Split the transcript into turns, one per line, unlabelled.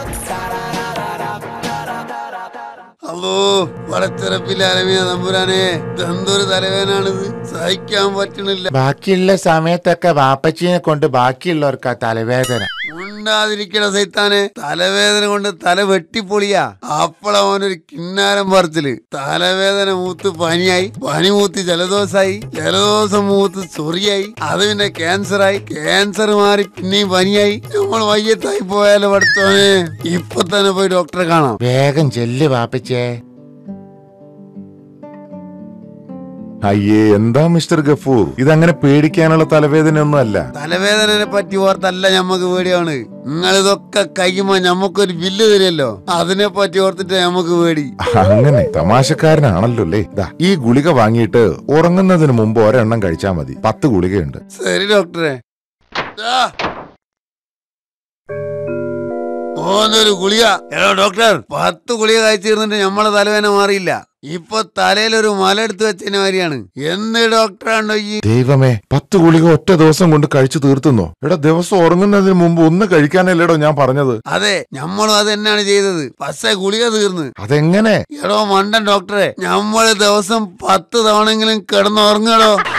അല്ലോ വളച്ചിറപ്പില്ലാലമിയ തമ്പുരാനെ എന്തൊരു തലവേനാണിത് സഹിക്കാൻ പറ്റണില്ല
ബാക്കിയുള്ള സമയത്തൊക്കെ വാപ്പച്ചീനെ കൊണ്ട് ബാക്കിയുള്ളവർക്കാ തലവേദന
ഉണ്ടാതിരിക്കണ സൈത്താനെ തലവേദന കൊണ്ട് തല വെട്ടിപ്പൊളിയാ അപ്പോഴവനൊരു കിന്നാരം പറിച്ചില് തലവേദന മൂത്ത് പനിയായി പനി മൂത്ത് ജലദോഷായി ജലദോഷം മൂത്ത് ചൊറിയായി അത് പിന്നെ ക്യാൻസറായി ക്യാൻസർ മാറി പിന്നെയും പനിയായി നമ്മൾ വയ്യത്തായി പോയാലോ പഠിത്തോനെ ഇപ്പൊ തന്നെ പോയി ഡോക്ടറെ കാണാം
വേഗം ചെല്ല് വാപ്പച്ചേ
അയ്യേ എന്താ മിസ്റ്റർ ഗഫൂർ ഇതങ്ങനെ പേടിക്കാനുള്ള തലവേദനയൊന്നും അല്ല
തലവേദനനെ പറ്റി ഓർത്തല്ല ഞമ്മക്ക് പേടിയാണ് നിങ്ങൾ ഇതൊക്കെ കഴിയുമ്പോ ഞമ്മക്കൊരു ബില്ല് തരുമല്ലോ അതിനെ പറ്റി ഓർത്തിട്ട് ഞമ്മക്ക് പേടി
അങ്ങനെ തമാശക്കാരനാണല്ലോ അല്ലേ ദാ, ഈ ഗുളിക വാങ്ങിയിട്ട് ഉറങ്ങുന്നതിന് മുമ്പ് ഒരെണ്ണം കഴിച്ചാൽ മതി പത്ത് ഗുളികയുണ്ട്
ശരി ഡോക്ടറെ ദാ. ഓന്നൊരു ഗുളിക എടോ ഡോക്ടർ പത്ത് ഗുളിക കഴിച്ചിരുന്നിട്ട് നമ്മളെ തലവേദന മാറിയില്ല ഇപ്പൊ തലയിലൊരു മല എടുത്ത് വെച്ചതിന് മാതിരിയാണ് എന്ത് ഡോക്ടറാണോ ഈ
ദൈവമേ പത്ത് ഗുളിക ഒറ്റ ദിവസം കൊണ്ട് കഴിച്ചു തീർത്തുന്നോ എടാ ദിവസം ഉറങ്ങുന്നതിന് മുമ്പ് ഒന്ന് കഴിക്കാനല്ലേടോ ഞാൻ പറഞ്ഞത്
അതെ നമ്മളും അത് തന്നെയാണ് ചെയ്തത് പക്ഷേ ഗുളിക തീർന്ന്
അതെങ്ങനെ
എടോ മണ്ടൻ ഡോക്ടറെ നമ്മള് ദിവസം പത്ത് തവണെങ്കിലും കിടന്നുറങ്ങടോ